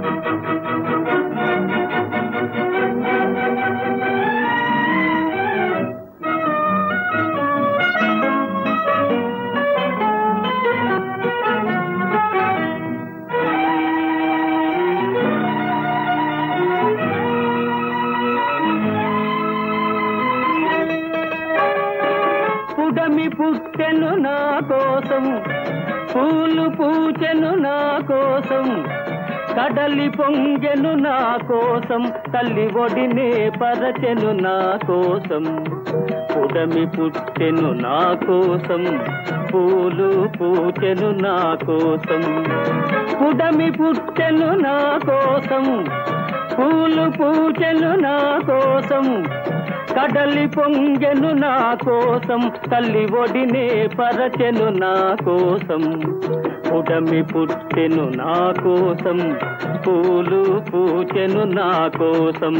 పుడమి పుట్టెను నా కోసం పూలు పూచెను నా కోసం కడలి పొంగెను నా కోసం తల్లి ఒడినే పరచెను నా కోసం పుడమి పుట్టెను నా కోసం పూలు పూచెను నా కోసం పుడమి పుట్టెను నా కోసం పూలు పూచెను నా కోసం కడలి పొంగెను నా కోసం తల్లి ఒడినే పరచెను నా కోసం ఉడమి పుట్టెను నా కోసం పూలు పూచెను నా కోసం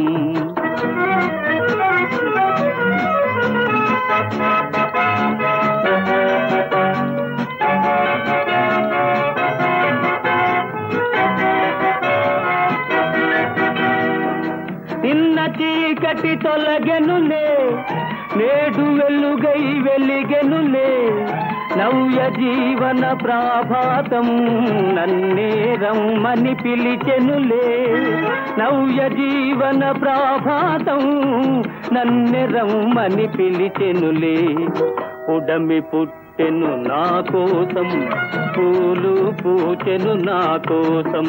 నిన్న చీకటి తొలగెనులే నేడు వెలుగై వెలిగెనులే నవ్య జీవన ప్రాభాతం నన్నే రమ్మని పిలిచెనులే నవ్య జీవన ప్రాభాతం నన్నే రమ్మని పిలిచెనులే ఉడమి పుట్టెను నా కోసం పూలు పూచెను నా కోసం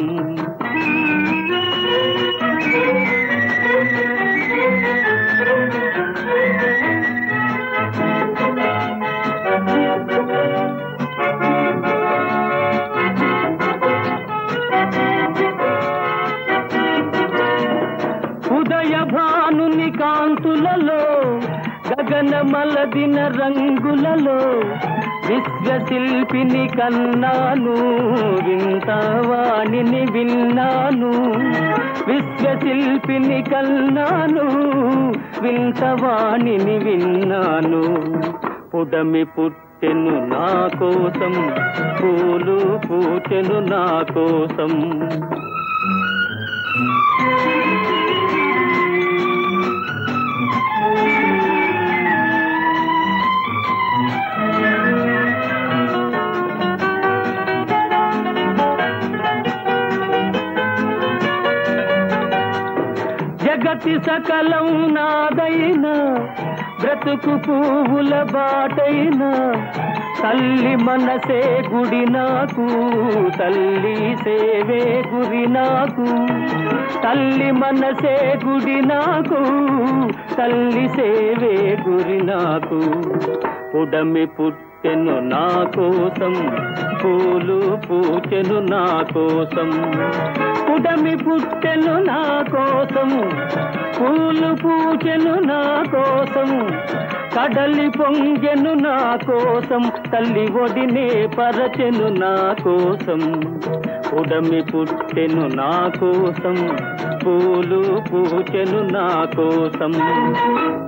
ఉదయ భానుని కాంతులలో గగన మలదిన రంగులలో విశ్వశిల్పిని కన్నాను వింతవాణిని విన్నాను విశ్వశిల్పిని కన్నాను వింతవాణిని విన్నాను పుడమి పుట్టెను నా కోసం పూలు పూచెను నా కోసం జగతి సకలం నాదైనా బ్రతుకు పువ్వుల బాటైనా తల్లి మనసే గుడి నాకు తల్లి సేవే గురి నాకు తల్లి మనసే గుడి నాకు తల్లి సేవే గురి నాకు ఉడమి పుట్టెను నా కోసం పూలు పూచెను నా కోసం పుడమి పుట్టెను నా కోసం పూలు పూచెను నా కోసం కడలి పొంగెను నా కోసం తల్లి ఒడినే పరచెను నా కోసం ఉడమి పుట్టెను నా కోసం పూలు పూచెను నా కోసం